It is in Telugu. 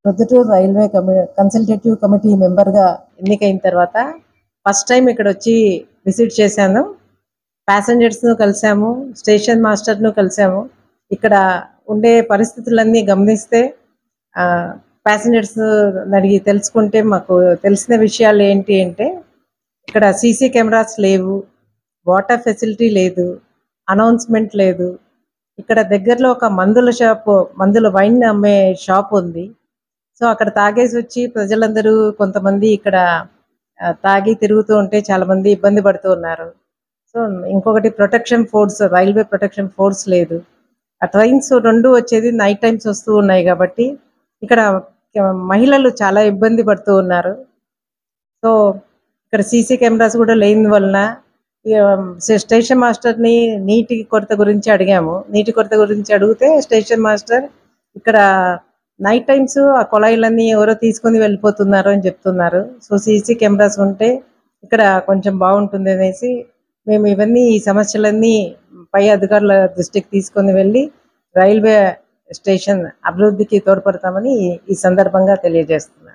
ప్రొద్దుటూరు రైల్వే కమి కన్సల్టేటివ్ కమిటీ మెంబర్గా ఎన్నికైన తర్వాత ఫస్ట్ టైం ఇక్కడ వచ్చి విజిట్ చేశాను ప్యాసింజర్స్ను కలిసాము స్టేషన్ మాస్టర్ను కలిసాము ఇక్కడ ఉండే పరిస్థితులన్నీ గమనిస్తే ప్యాసింజర్స్ అడిగి తెలుసుకుంటే మాకు తెలిసిన విషయాలు ఏంటి అంటే ఇక్కడ సీసీ కెమెరాస్ లేవు వాటర్ ఫెసిలిటీ లేదు అనౌన్స్మెంట్ లేదు ఇక్కడ దగ్గరలో ఒక మందుల షాప్ మందుల వైన్ అమ్మే షాప్ ఉంది సో అక్కడ తాగేసి వచ్చి ప్రజలందరూ కొంతమంది ఇక్కడ ఆ, తాగి తిరుగుతూ ఉంటే చాలా మంది ఇబ్బంది పడుతూ ఉన్నారు సో ఇంకొకటి protection force railway protection force లేదు ఆ ట్రైన్స్ రెండు వచ్చేది నైట్ టైమ్స్ వస్తూ ఉన్నాయి కాబట్టి ఇక్కడ మహిళలు చాలా ఇబ్బంది పడుతూ ఉన్నారు సో ఇక్కడ సీసీ కెమెరాస్ కూడా లేని వలన ఇక స్టేషన్ మాస్టర్ని నీటి కొరత గురించి అడిగాము నీటి కొరత గురించి అడిగితే స్టేషన్ మాస్టర్ ఇక్కడ నైట్ టైమ్స్ ఆ కుళాయిలన్నీ ఎవరో తీసుకొని వెళ్ళిపోతున్నారు అని చెప్తున్నారు సో సీసీ కెమెరాస్ ఉంటే ఇక్కడ కొంచెం బాగుంటుంది అనేసి మేము ఇవన్నీ ఈ సమస్యలన్నీ పై అధికారుల దృష్టికి తీసుకొని వెళ్ళి రైల్వే స్టేషన్ అభివృద్ధికి తోడ్పడతామని ఈ- ఈ సందర్భంగా తెలియజేస్తున్నాను